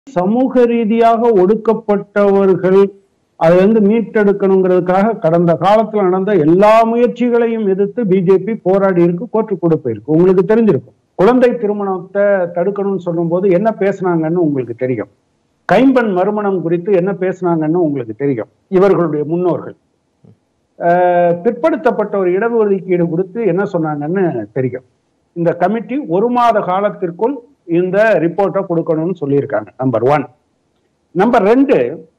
சமூக ரீதியாக ஒடுக்கப்பட்டவர்கள் அதை வந்து மீட்டெடுக்கணுங்கிறதுக்காக கடந்த காலத்துல நடந்த எல்லா முயற்சிகளையும் எதிர்த்து பிஜேபி போராடி இருக்கு கோர்ட்டு கூட போயிருக்கு உங்களுக்கு தெரிஞ்சிருக்கும் குழந்தை திருமணத்தை தடுக்கணும்னு சொல்லும்போது என்ன பேசுனாங்கன்னு உங்களுக்கு தெரியும் கைம்பெண் மறுமணம் குறித்து என்ன பேசுனாங்கன்னு உங்களுக்கு தெரியும் இவர்களுடைய முன்னோர்கள் ஆஹ் பிற்படுத்தப்பட்ட ஒரு இடஒதுக்கீடு கொடுத்து என்ன சொன்னாங்கன்னு தெரியும் இந்த கமிட்டி ஒரு மாத காலத்திற்குள் இந்த ரிப்போர்ட்டை கொடுக்கணும்னு சொல்லியிருக்காங்க நம்பர் ஒன் நம்பர் ரெண்டு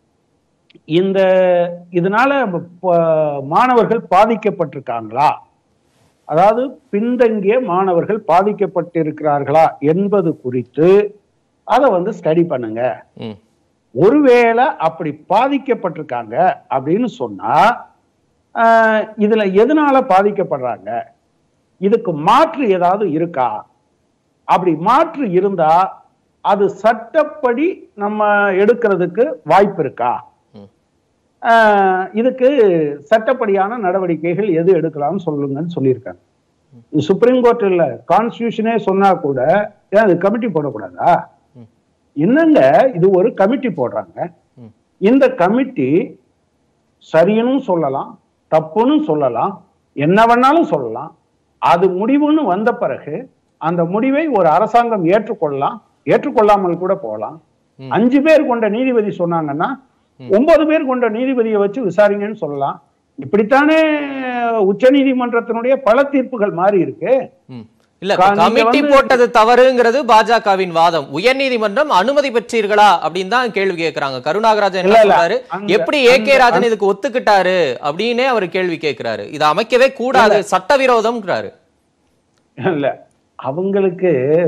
இந்த இதனால ப- மாணவர்கள் பாதிக்கப்பட்டிருக்காங்களா அதாவது பின்தங்கிய மாணவர்கள் பாதிக்கப்பட்டிருக்கிறார்களா என்பது குறித்து அதை வந்து ஸ்டடி பண்ணுங்க ம் ஒருவேளை அப்படி பாதிக்கப்பட்டிருக்காங்க அப்படின்னு சொன்னா ஆஹ், இதுல எதனால பாதிக்கப்படுறாங்க இதுக்கு மாற்று ஏதாவது இருக்கா அப்படி மாற்று இருந்தா அது சட்டப்படி நம்ம எடுக்கிறதுக்கு வாய்ப்பு இருக்கா ம். ஆஹ், இதுக்கு சட்டப்படியான நடவடிக்கைகள் எது எடுக்கலாம்னு சொல்லுங்கன்னு சொல்லியிருக்காங்க இது சுப்ரீம் கோர்ட் இல்ல கான்ஸ்டியூஷனே சொன்னா கூட ஏன் அது கமிட்டி போடக்கூடாதா ம். என்னங்க இது ஒரு கமிட்டி போடுறாங்க ம். இந்த கமிட்டி சரின்னு சொல்லலாம் தப்புன்னு சொல்லலாம் என்ன வேணாலும் சொல்லலாம் அது முடிவுன்னு வந்த பிறகு அந்த முடிவை ஒரு அரசாங்கம் ஏற்றுக்கொள்ளலாம் ஏற்றுக்கொள்ளாமல் கூட போகலாம் ம். அஞ்சு பேர் கொண்ட நீதிபதி சொன்னாங்கன்னா ஒன்பது பேர் கொண்ட நீதிபதியை வச்சு விசாரிங்கன்னு சொல்லலாம் இப்படித்தானே உச்ச நீதிமன்றத்தினுடைய பல தீர்ப்புகள் மாறி இருக்கு ம். இல்ல கா- நீங்க கமிட்டி வந்து- போட்டது தவறுங்கிறது பாஜகவின் வாதம் உயர்நீதிமன்றம் அனுமதி பெற்றீர்களா அப்படின்னு தான் கேள்வி கேட்கறாங்க கருணாகராஜன் இல்ல, என்ன இல்ல. சொல்றாரு அந்த- எப்படி ஏ கே அந்த- ராஜன் இதுக்கு ஒத்துக்கிட்டாரு அப்படின்னே அவர் கேள்வி கேட்கிறாரு இதை அமைக்கவே கூடாது சட்டவிரோதம்ங்கிறாரு இல்ல அவங்களுக்கு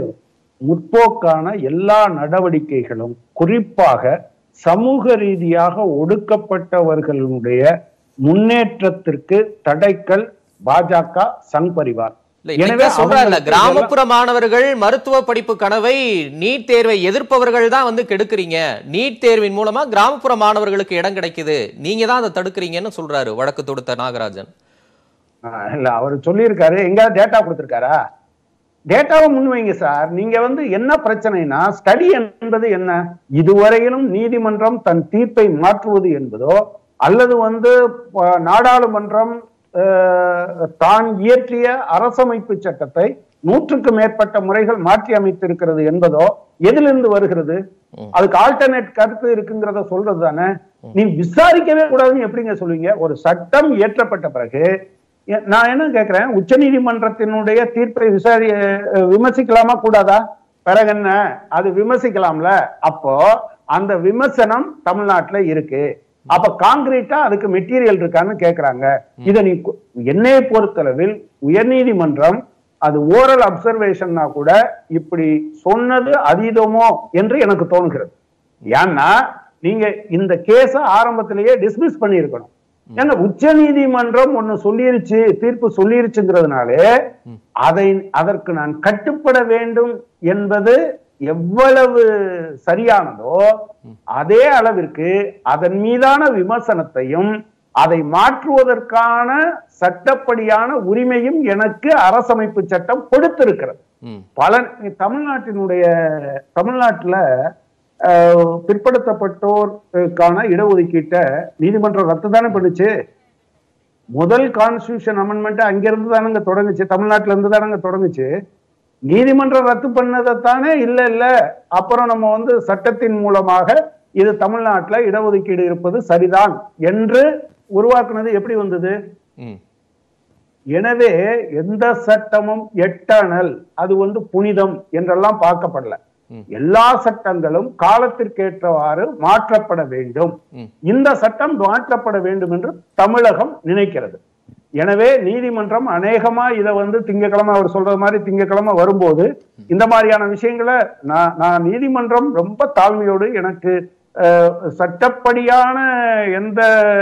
முற்போக்கான எல்லா நடவடிக்கைகளும் குறிப்பாக சமூக ரீதியாக ஒடுக்கப்பட்டவர்களுடைய முன்னேற்றத்திற்கு தடைக்கல் பாஜக சங் பரிவார் இல்ல இன்னைக்கு சொல்றாருல அவங்களுக்கு கிராமப்புற மாணவர்கள் மருத்துவ படிப்பு கனவை நீட் தேர்வை எதிர்ப்பவர்கள் தான் வந்து கெடுக்குறீங்க நீட் தேர்வின் மூலமா கிராமப்புற மாணவர்களுக்கு இடம் கிடைக்குது நீங்க தான் அதை தடுக்கிறீங்கன்னு சொல்றாரு வழக்கு தொடுத்த நாகராஜன் ஆஹ் இல்ல அவர் சொல்லியிருக்காரு எங்கேயாவது டேட்டா கொடுத்திருக்காரா டேட்டாவை முன்வைங்க சார் நீங்க வந்து என்ன பிரச்சனைனா ஸ்டடி என்பது என்ன இதுவரையிலும் நீதிமன்றம் தன் தீர்ப்பை மாற்றுவது என்பதோ அல்லது வந்து அஹ், நாடாளுமன்றம் அஹ், தான் இயற்றிய அரசமைப்பு சட்டத்தை நூற்றுக்கு மேற்பட்ட முறைகள் மாற்றி அமைத்திருக்கிறது என்பதோ எதிலிருந்து வருகிறது ம். அதுக்கு ஆல்டர்னேட் கருத்து இருக்குங்கிறத சொல்றது தானே நீ விசாரிக்கவே கூடாதுன்னு எப்படிங்க சொல்லுவீங்க ஒரு சட்டம் இயற்றப்பட்ட பிறகு எ- நான் என்ன கேக்குறேன் உச்சநீதிமன்றத்தினுடைய தீர்ப்பை விசாரி அஹ், விமர்சிக்கலாமா கூடாதா பிறகு என்ன அது விமர்சிக்கலாம்ல அப்போ அந்த விமர்சனம் தமிழ்நாட்டுல இருக்கு அப்ப காங்கிரீட்டா அதுக்கு மெட்டீரியல் இருக்கான்னு கேக்குறாங்க இத நீ கு- என்னை பொறுத்தளவில் உயர்நீதிமன்றம் அது ஓரல் அப்சர்வேஷன்னா கூட இப்படி சொன்னது அதீதமோ என்று எனக்கு தோணுகிறது ஏன்னா நீங்க இந்த கேஸ ஆரம்பத்திலேயே டிஸ்மிஸ் பண்ணியிருக்கணும் ஏன்னா உச்ச நீதிமன்றம் ஒண்ணு சொல்லிருச்சு தீர்ப்பு சொல்லிருச்சுங்கிறதுனாலே அதை அதற்கு நான் கட்டுப்பட வேண்டும் என்பது எவ்வளவு சரியானதோ அதே அளவிற்கு அதன் மீதான விமர்சனத்தையும் அதை மாற்றுவதற்கான சட்டப்படியான உரிமையும் எனக்கு அரசமைப்பு சட்டம் கொடுத்திருக்கிறது ம் பல தமிழ்நாட்டினுடைய தமிழ்நாட்டுல அஹ், பிற்படுத்தப்பட்டோருக்கான இடஒதுக்கீட்டை நீதிமன்றம் ரத்து தானே பண்ணுச்சு முதல் கான்ஸ்டியூஷன் அமெண்ட்மெண்ட் அங்கிருந்து தானங்க தொடங்குச்சு தமிழ்நாட்டுல இருந்து தானங்க தொடங்குச்சு நீதிமன்றம் ரத்து பண்ணதைத்தானே இல்ல இல்ல அப்புறம் நம்ம வந்து சட்டத்தின் மூலமாக இது தமிழ்நாட்டுல இடஒதுக்கீடு இருப்பது சரிதான் என்று உருவாக்குனது எப்படி வந்தது ம் எனவே எந்த சட்டமும் எட்டணல் அது வந்து புனிதம் என்றெல்லாம் பார்க்கப்படல ம். எல்லா சட்டங்களும் காலத்திற்கேற்றவாறு மாற்றப்பட வேண்டும் ம். இந்த சட்டம் மாற்றப்பட வேண்டும் என்று தமிழகம் நினைக்கிறது எனவே நீதிமன்றம் அநேகமா இதை வந்து திங்கக்கிழமை அவர் சொல்றது மாதிரி திங்கக்கிழமை வரும்போது இந்த மாதிரியான விஷயங்களை நான் நான் நீதிமன்றம் ரொம்ப தாழ்மையோடு எனக்கு அஹ், சட்டப்படியான எந்த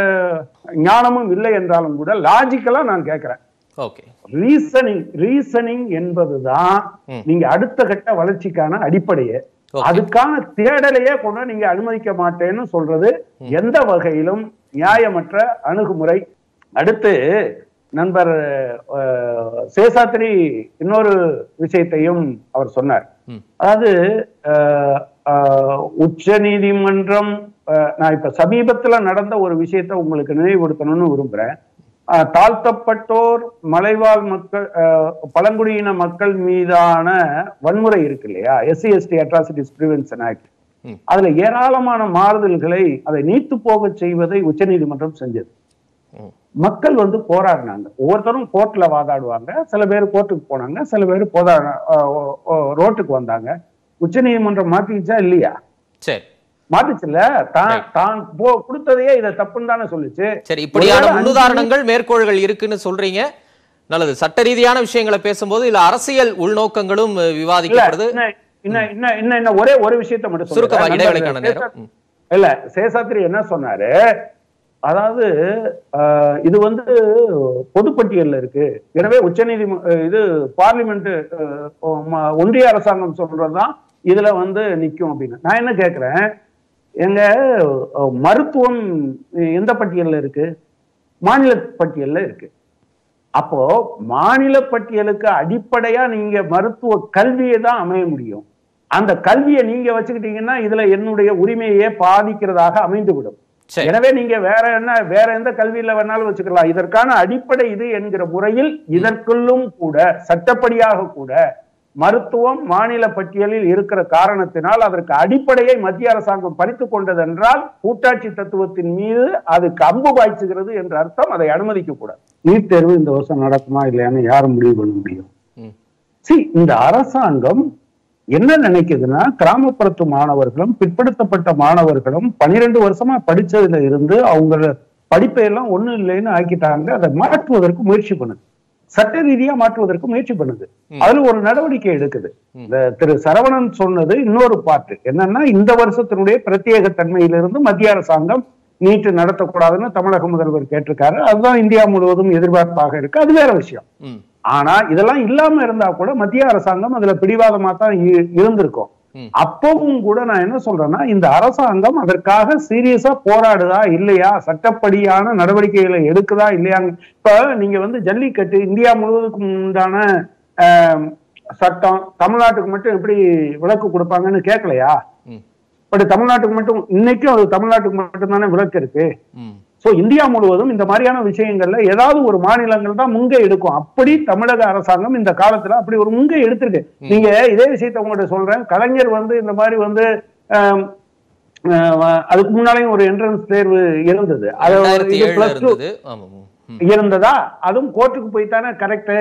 ஞானமும் இல்லை என்றாலும் கூட லாஜிக்கலா நான் கேட்கிறேன் ஓகே ரீசனிங் ரீசனிங் என்பதுதான் ம். நீங்க அடுத்த கட்ட வளர்ச்சிக்கான அடிப்படையே Okay. அதுக்கான தேடலையே கூட நீங்க அனுமதிக்க மாட்டேன்னு சொல்றது எந்த வகையிலும் நியாயமற்ற அணுகுமுறை அடுத்து நண்பர் அஹ், சேஷாத்ரி இன்னொரு விஷயத்தையும் அவர் சொன்னார் ம். அதாவது உச்ச நீதிமன்றம் நான் இப்ப சமீபத்துல நடந்த ஒரு விஷயத்தை உங்களுக்கு நினைவுபடுத்தணும்னு விரும்புறேன் அஹ், தாழ்த்தப்பட்டோர் மலைவாழ் மக்கள் அஹ், பழங்குடியின மக்கள் மீதான வன்முறை இருக்கு இல்லையா SC ST atrocities prevention act ம். அதுல ஏராளமான மாறுதல்களை அதை நீத்து போக செய்வதை உச்சநீதிமன்றம் செஞ்சது ம். மக்கள் வந்து போராடினாங்க ஒவ்வொருத்தரும் கோர்ட்ல வாதாடுவாங்க சில பேர் கோர்ட்டுக்கு போனாங்க சில பேர் போதா அஹ், அஹ், ரோட்டுக்கு வந்தாங்க உச்சநீதிமன்றம் மாத்திச்சா இல்லையா சரி மாத்துச்சுல்ல தான் Right. தான் போ கொடுத்ததையே இதை தப்புன்னு தானே சொல்லுச்சு சரி இப்படியான ஒருவேளை முன்னுதாரணங்கள் மேற்கோள்கள் இருக்குன்னு சொல்றீங்க நல்லது சட்ட ரீதியான விஷயங்களை பேசும்போது இல்ல அரசியல் உள்நோக்கங்களும் அஹ், இல்ல விவாதிக்கப்படுது இன்னும் இன்னும் இன்னும் இன்னும் இன்னும் ஒரே ஒரு விஷயத்தை மட்டும் சுருக்கமா சொல்றேன். இடைவேளைக்கான நண்பர் நேரம் ம். இல்ல சேசாத்திரி என்ன சொன்னாரு அதாவது அஹ், இது வந்து பொதுப்பட்டியல்ல இருக்கு எனவே உச்சநீதிம அஹ், இது பார்லிமெண்ட் அஹ், ம- ஒன்றிய அரசாங்கம் சொல்றதுதான் இதுல வந்து நிக்கும் அப்படின்னு நான் என்ன கேக்குறேன் எங்க அஹ், மருத்துவம் எந்த பட்டியல்ல இருக்கு மாநில பட்டியல்ல இருக்கு அப்போ மாநில பட்டியலுக்கு அடிப்படையா நீங்க மருத்துவ கல்வியை தான் அமைய முடியும் அந்த கல்வியை நீங்க வச்சுக்கிட்டீங்கன்னா இதுல என்னுடைய உரிமையே பாதிக்கிறதாக அமைந்துவிடும் சரி எனவே நீங்க வேற என்ன வேற எந்த கல்வியில வேணாலும் வச்சுக்கலாம் இதற்கான அடிப்படை இது என்கிற முறையில் இதற்குள்ளும் கூட சட்டப்படியாக கூட மருத்துவம் மாநில பட்டியலில் இருக்கிற காரணத்தினால் அதற்கு அடிப்படையை மத்திய அரசாங்கம் பறித்துக் கொண்டதென்றால் கூட்டாட்சி தத்துவத்தின் மீது அது கம்பு பாய்ச்சுகிறது என்ற அர்த்தம் அதை அனுமதிக்க கூடாது நீட் தேர்வு இந்த வருஷம் நடக்குமா இல்லையான்னு யாரும் முடிவு பண்ண முடியும் ம். சி இந்த அரசாங்கம் என்ன நினைக்குதுன்னா கிராமப்புறத்து மாணவர்களும் பிற்படுத்தப்பட்ட மாணவர்களும் பனிரெண்டு வருஷமா படிச்சதுல இருந்து அவங்க படிப்பை எல்லாம் ஒண்ணும் இல்லைன்னு ஆக்கிட்டாங்க அதை மாற்றுவதற்கு முயற்சி பண்ணுது சட்ட ரீதியா மாற்றுவதற்கு முயற்சி பண்ணுது ம். அதுல ஒரு நடவடிக்கை எடுக்குது ம். இந்த திரு சரவணன் சொன்னது இன்னொரு பாட்டு என்னன்னா இந்த வருஷத்தினுடைய பிரத்யேக தன்மையிலிருந்து மத்திய அரசாங்கம் நீட்டு நடத்தக்கூடாதுன்னு தமிழக முதல்வர் கேட்டிருக்காரு அதுதான் இந்தியா முழுவதும் எதிர்பார்ப்பாக இருக்கு அது வேற விஷயம் ம் ஆனா இதெல்லாம் இல்லாம இருந்தா கூட மத்திய அரசாங்கம் அதுல பிடிவாதமா தான் இ- இருந்திருக்கும் ம். அப்பவும் கூட நான் என்ன சொல்றேன்னா இந்த அரசாங்கம் அதற்காக சீரியஸா போராடுதா இல்லையா சட்டப்படியான நடவடிக்கைகளை எடுக்குதா இல்லையாங்க இப்ப நீங்க வந்து ஜல்லிக்கட்டு இந்தியா முழுவதுக்கும் உண்டான ஆம், சட்டம் தமிழ்நாட்டுக்கு மட்டும் எப்படி விலக்கு கொடுப்பாங்கன்னு கேட்கலையா ம் பட் தமிழ்நாட்டுக்கு மட்டும் இன்னைக்கும் அது தமிழ்நாட்டுக்கு மட்டும் தானே விலக்கு இருக்கு ம் சோ இந்தியா முழுவதும் இந்த மாதிரியான விஷயங்கள்ல ஏதாவது ஒரு மாநிலங்கள் தான் முங்கை எடுக்கும் அப்படி தமிழக அரசாங்கம் இந்த காலத்துல அப்படி ஒரு முங்கை எடுத்திருக்கு நீங்க இதே விஷயத்த உங்கள்ட்ட சொல்றேன் கலைஞர் வந்து இந்த மாதிரி வந்து ஆம், ஆஹ், அதுக்கு முன்னாலேயும் ஒரு என்ட்ரன்ஸ் தேர்வு இருந்தது அது ஒரு ரெண்டாயிரத்தி இது ஏழுல பிளஸ் டூ இருந்தது ஆமா ம். ம். இருந்ததா அதுவும் கோர்ட்டுக்கு போய் தானே கரெக்ட்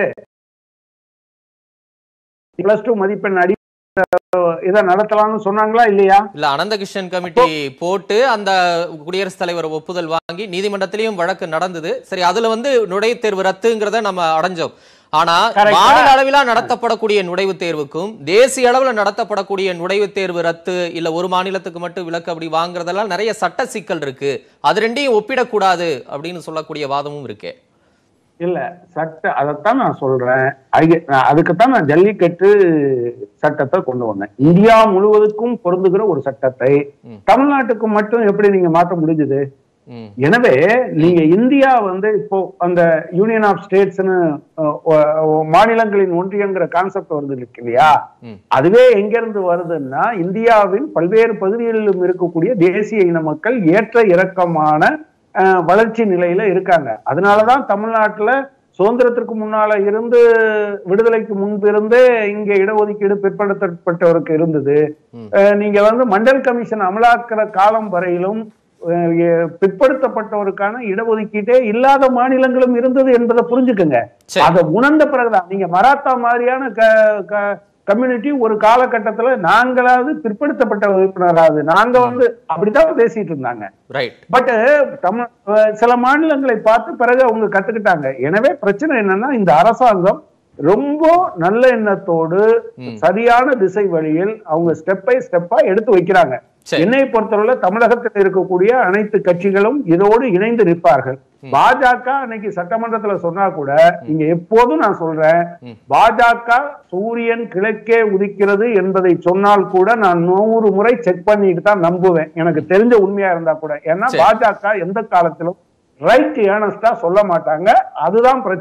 பிளஸ் டூ மதிப்பெண் அடி இதை நடத்தலாம்னு சொன்னாங்களா இல்லையா இல்ல அனந்தகிருஷ்ணன் கமிட்டி போட்டு அந்த குடியரசுத் தலைவர் ஒப்புதல் வாங்கி நீதிமன்றத்திலையும் வழக்கு நடந்தது சரி அதுல வந்து நுழைவுத் தேர்வு ரத்துங்கிறத நம்ம அடைஞ்சோம் ஆனா Correct. மாநில அளவிலா நடத்தப்படக்கூடிய நுழைவுத் தேர்வுக்கும் தேசிய அளவுல நடத்தப்படக்கூடிய நுழைவுத் தேர்வு ரத்து இல்ல ஒரு மாநிலத்துக்கு மட்டும் விலக்கு அப்படி வாங்குறதெல்லாம் நிறைய சட்ட சிக்கல் இருக்கு அது ரெண்டையும் ஒப்பிடக்கூடாது அப்படின்னு சொல்லக்கூடிய வாதமும் இருக்கே இல்ல சட்ட அதைத்தான் நான் சொல்றேன் அதுக்கு- நான் அதுக்குத்தான் நான் ஜல்லிக்கட்டு சட்டத்தை கொண்டு வந்தேன் இந்தியா முழுவதுக்கும் பொருந்துகிற ஒரு சட்டத்தை ம். தமிழ்நாட்டுக்கு மட்டும் எப்படி நீங்க மாற்ற முடிஞ்சது ம் எனவே நீங்க இந்தியா வந்து இப்போ அந்த யூனியன் ஆஃப் ஸ்டேட்ஸ்னு மாநிலங்களின் ஒன்றியங்கிற கான்செப்ட் வருது இருக்கு இல்லையா ம். அதுவே எங்க இருந்து வருதுன்னா இந்தியாவின் பல்வேறு பகுதிகளிலும் இருக்கக்கூடிய தேசிய இன மக்கள் ஏற்ற இறக்கமான அஹ், வளர்ச்சி நிலையில இருக்காங்க அதனாலதான் தமிழ்நாட்டுல சுதந்திரத்திற்கு முன்னால இருந்து விடுதலைக்கு முன்பு இருந்தே இங்க இடஒதுக்கீடு பிற்படுத்தப்பட்டவருக்கு இருந்தது ம். அஹ், நீங்க வந்து மண்டல் கமிஷன் அமலாக்கிற காலம் வரையிலும் அஹ், எ- பிற்படுத்தப்பட்டவருக்கான இடஒதுக்கீட்டே இல்லாத மாநிலங்களும் இருந்தது என்பதை புரிஞ்சுக்குங்க சரி அதை உணர்ந்த பிறகுதான் நீங்க மராத்தா மாதிரியான கம்யூனிட்டி ஒரு காலகட்டத்துல நாங்களாவது பிற்படுத்தப்பட்ட உறுப்பினராது நாங்க வந்து அப்படித்தான் பேசிட்டு இருந்தாங்க ரைட் பட் தமிழ் அஹ் சில மாநிலங்களை பார்த்து பிறகு அவங்க கத்துக்கிட்டாங்க எனவே பிரச்சனை என்னன்னா இந்த அரசாங்கம் ரொம்ப நல்ல எண்ணத்தோடு ம். சரியான திசை வழியில் அவங்க ஸ்டெப் பை ஸ்டெப்பா எடுத்து வைக்கிறாங்க சரி என்னை பொறுத்தவரை தமிழகத்தில் இருக்கக்கூடிய அனைத்து கட்சிகளும் இதோடு இணைந்து நிற்பார்கள் ம். பாஜக அன்னைக்கு சட்டமன்றத்துல சொன்னா கூட இங்க எப்போதும் நான் சொல்றேன் ம். பாஜக சூரியன் கிழக்கே உதிக்கிறது என்பதை சொன்னால் கூட நான் நூறு முறை செக் பண்ணிட்டு தான் நம்புவேன் எனக்கு தெரிஞ்ச உண்மையா இருந்தா கூட ஏன்னா சரி. பாஜக எந்த காலத்திலும் ரைட் ஏனஸ்டா சொல்ல மாட்டாங்க அதுதான் பிரச்சனை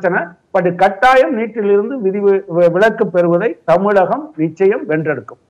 பட் கட்டாயம் நீட்டிலிருந்து விதி விலக்கு பெறுவதை தமிழகம் நிச்சயம் வென்றெடுக்கும்